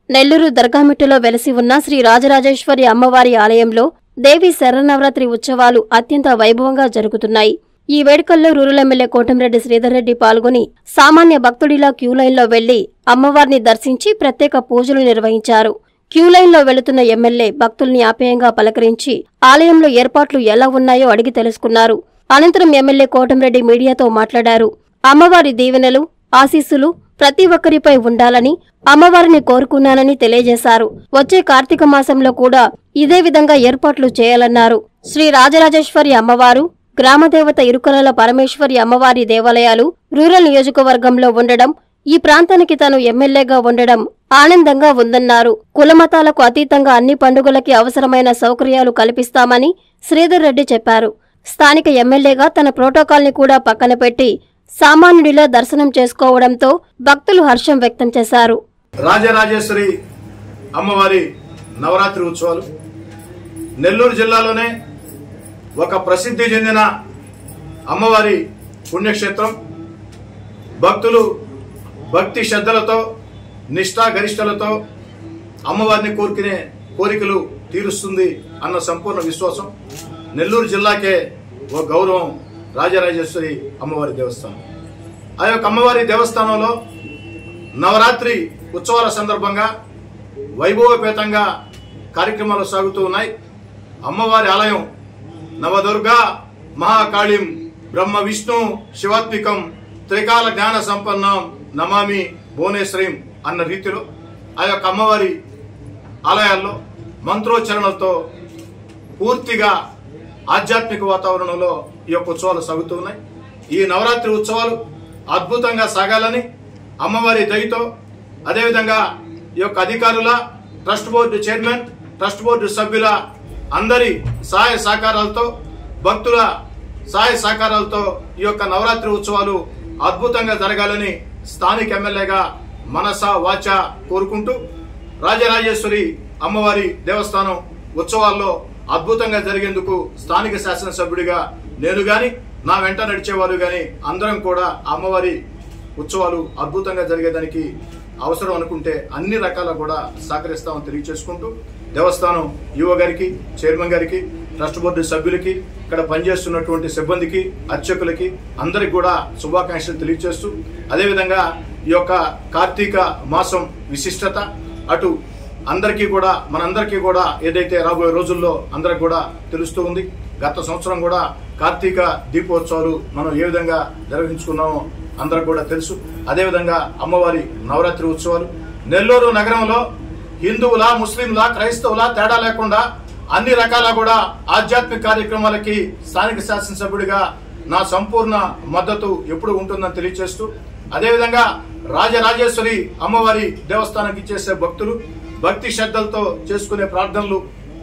నెల్లూరు దర్గామిట్టులో వెలసి ఉన్న శ్రీ రాజరాజేశ్వరి అమ్మవారి ఆలయంలో దేవి శరన్నవరాత్రి ఉత్సవాలు అత్యంత వైభవంగా జరుగుతున్నాయి ఈ వేడుకల్లో రూరల్ ఎమ్మెల్యే కోటంరెడ్డి శ్రీధర్ రెడ్డి పాల్గొని సామాన్య భక్తుడిలా క్యూలైన్లో వెళ్లి అమ్మవారిని దర్శించి ప్రత్యేక పూజలు నిర్వహించారు క్యూలైన్లో వెళుతున్న ఎమ్మెల్యే భక్తుల్ని ఆప్యాయంగా పలకరించి ఆలయంలో ఏర్పాట్లు ఎలా ఉన్నాయో అడిగి తెలుసుకున్నారు అనంతరం ఎమ్మెల్యే కోటంరెడ్డి మీడియాతో మాట్లాడారు అమ్మవారి దీవెనలు ఆశీస్సులు ప్రతి ఒక్కరిపై ఉండాలని అమ్మవారిని కోరుకున్నానని తెలియజేశారు వచ్చే కార్తీక మాసంలో కూడా ఇదే విధంగా ఏర్పాట్లు చేయాలన్నారు శ్రీ రాజరాజేశ్వరి అమ్మవారు గ్రామదేవత ఇరుకలల పరమేశ్వరి అమ్మవారి దేవాలయాలు రూరల్ నియోజకవర్గంలో ఉండడం ఈ ప్రాంతానికి తాను ఎమ్మెల్యేగా ఉండడం ఆనందంగా ఉందన్నారు కులమతాలకు అతీతంగా అన్ని పండుగలకి అవసరమైన సౌకర్యాలు కల్పిస్తామని శ్రీధర్ రెడ్డి చెప్పారు స్థానిక ఎమ్మెల్యేగా తన ప్రోటోకాల్ని కూడా పక్కన పెట్టి సామాన్యుడిలా దర్శనం చేసుకోవడంతో భక్తులు హర్షం వ్యక్తం చేశారు రాజరాజేశ్వరి అమ్మవారి నవరాత్రి ఉత్సవాలు నెల్లూరు జిల్లాలోనే ఒక ప్రసిద్ధి చెందిన అమ్మవారి పుణ్యక్షేత్రం భక్తులు భక్తి శ్రద్ధలతో నిష్ఠా గరిష్టలతో అమ్మవారిని కోరుకునే కోరికలు తీరుస్తుంది అన్న సంపూర్ణ విశ్వాసం నెల్లూరు జిల్లాకే ఓ గౌరవం రాజరాజేశ్వరి అమ్మవారి దేవస్థానం ఆ యొక్క అమ్మవారి దేవస్థానంలో నవరాత్రి ఉత్సవాల సందర్భంగా వైభవపేతంగా కార్యక్రమాలు సాగుతూ ఉన్నాయి అమ్మవారి ఆలయం నవదుర్గా మహాకాళిం బ్రహ్మ విష్ణు శివాత్మికం త్రికాల జ్ఞాన సంపన్నం నమామి భువనేశ్వరీం అన్న రీతిలో ఆ యొక్క అమ్మవారి ఆలయాల్లో మంత్రోచ్చరణలతో పూర్తిగా ఆధ్యాత్మిక వాతావరణంలో ఈ యొక్క ఉత్సవాలు సాగుతూ ఉన్నాయి ఈ నవరాత్రి ఉత్సవాలు అద్భుతంగా సాగాలని అమ్మవారి దయతో అదేవిధంగా ఈ యొక్క అధికారుల trust board chairman trust board సభ్యుల అందరి సహాయ సహకారాలతో భక్తుల సహాయ సహకారాలతో ఈ యొక్క నవరాత్రి ఉత్సవాలు అద్భుతంగా జరగాలని స్థానిక ఎమ్మెల్యేగా మనస వాచ కోరుకుంటూ రాజరాజేశ్వరి అమ్మవారి దేవస్థానం ఉత్సవాల్లో అద్భుతంగా జరిగేందుకు స్థానిక శాసనసభ్యుడిగా నేను గాని నా వెంట నడిచేవారు గాని అందరం కూడా ఆ అమ్మవారి ఉత్సవాలు అద్భుతంగా జరిగేదానికి అవసరం అనుకుంటే అన్ని రకాల కూడా సహకరిస్తామని తెలియజేసుకుంటూ దేవస్థానం యువ గారికి చైర్మన్ గారికి ట్రస్ట్ బోర్డు సభ్యులకి ఇక్కడ పనిచేస్తున్నటువంటి సిబ్బందికి అర్చకులకి అందరికి కూడా శుభాకాంక్షలు తెలియజేస్తూ అదేవిధంగా ఈ యొక్క కార్తీక మాసం విశిష్టత అటు అందరికీ కూడా మనందరికీ కూడా ఏదైతే రాబోయే రోజుల్లో అందరికి కూడా తెలుస్తూ ఉంది గత సంవత్సరం కూడా కార్తీక దీపోత్సవాలు మనం ఏ విధంగా నిర్వహించుకున్నామో అందరికి కూడా తెలుసు అదేవిధంగా అమ్మవారి నవరాత్రి ఉత్సవాలు నెల్లూరు నగరంలో హిందువుల ముస్లింల క్రైస్తవుల తేడా లేకుండా అన్ని రకాల కూడా ఆధ్యాత్మిక కార్యక్రమాలకి స్థానిక శాసనసభ్యుడిగా నా సంపూర్ణ మద్దతు ఎప్పుడు ఉంటుందని తెలియజేస్తూ అదేవిధంగా రాజరాజేశ్వరి అమ్మవారి దేవస్థానానికి చేసే భక్తులు భక్తి శ్రద్ధలతో చేసుకునే ప్రార్థనలు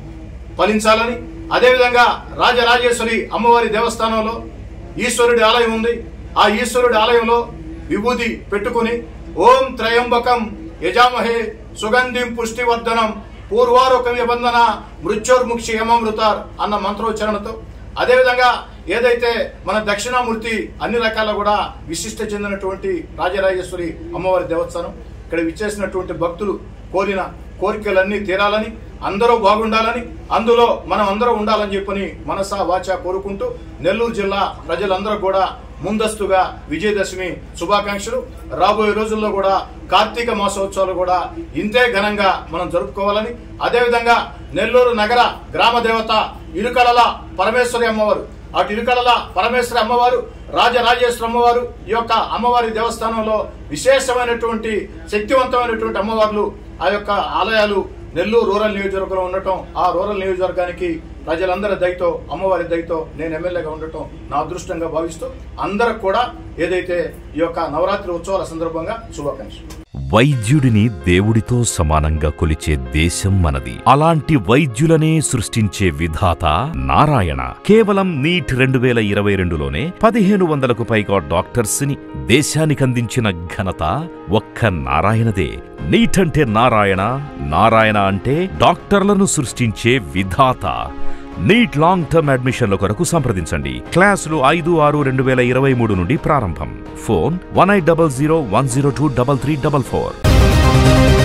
ఫలించాలని అదేవిధంగా రాజరాజేశ్వరి అమ్మవారి దేవస్థానంలో ఈశ్వరుడి ఆలయం ఉంది ఆ ఈశ్వరుడి ఆలయంలో విభూది పెట్టుకుని ఓం త్రయంబకం యజామహే సుగంధిం పుష్టివర్ధనం పూర్వారోక నిబంధన మృత్యోర్ముక్షి యమామృతార్ అన్న మంత్రోచ్చరణతో అదేవిధంగా ఏదైతే మన దక్షిణామూర్తి అన్ని రకాల కూడా విశిష్ట చెందినటువంటి రాజరాజేశ్వరి అమ్మవారి దేవస్థానం ఇక్కడ విచ్చేసినటువంటి భక్తులు కోరిన కోరికలన్నీ తీరాలని అందరూ బాగుండాలని అందులో మనం అందరూ ఉండాలని చెప్పని మనసా వాచ కోరుకుంటూ నెల్లూరు జిల్లా ప్రజలందరూ కూడా ముందస్తుగా విజయదశమి శుభాకాంక్షలు రాబోయే రోజుల్లో కూడా కార్తీక మాసోత్సవాలు కూడా ఇంతే ఘనంగా మనం జరుపుకోవాలని అదేవిధంగా నెల్లూరు నగర గ్రామ దేవత ఇరుకలల పరమేశ్వరి అమ్మవారు అటు ఇరుకలల పరమేశ్వరి అమ్మవారు రాజరాజేశ్వర అమ్మవారు ఈ యొక్క అమ్మవారి దేవస్థానంలో విశేషమైనటువంటి శక్తివంతమైనటువంటి అమ్మవార్లు ఆ యొక్క ఆలయాలు నెల్లూరు రూరల్ నియోజకవర్గంలో ఉండటం ఆ రూరల్ నియోజకవర్గానికి ప్రజలందరి దయతో అమ్మవారి దయతో నేను ఎమ్మెల్యేగా ఉండటం నా అదృష్టంగా భావిస్తూ అందరికి కూడా ఏదైతే ఈ యొక్క నవరాత్రి ఉత్సవాల సందర్భంగా శుభాకాంక్షలు వైద్యుడిని దేవుడితో సమానంగా కొలిచే దేశం మనది అలాంటి వైద్యులనే సృష్టించే విధాత నారాయణ కేవలం నీట్ రెండు వేల ఇరవై రెండులోనే పదిహేను వందలకు పైగా డాక్టర్స్ ని దేశానికందించిన ఘనత ఒక్క నారాయణదే నీట్ అంటే నారాయణ నారాయణ అంటే డాక్టర్లను సృష్టించే విధాత నీట్ లాంగ్ టర్మ్ అడ్మిషన్ల కొరకు సంప్రదించండి క్లాసులు ఐదు ఆరు రెండు వేల ఇరవై మూడు నుండి ప్రారంభం phone one eight double zero one zero two double three double four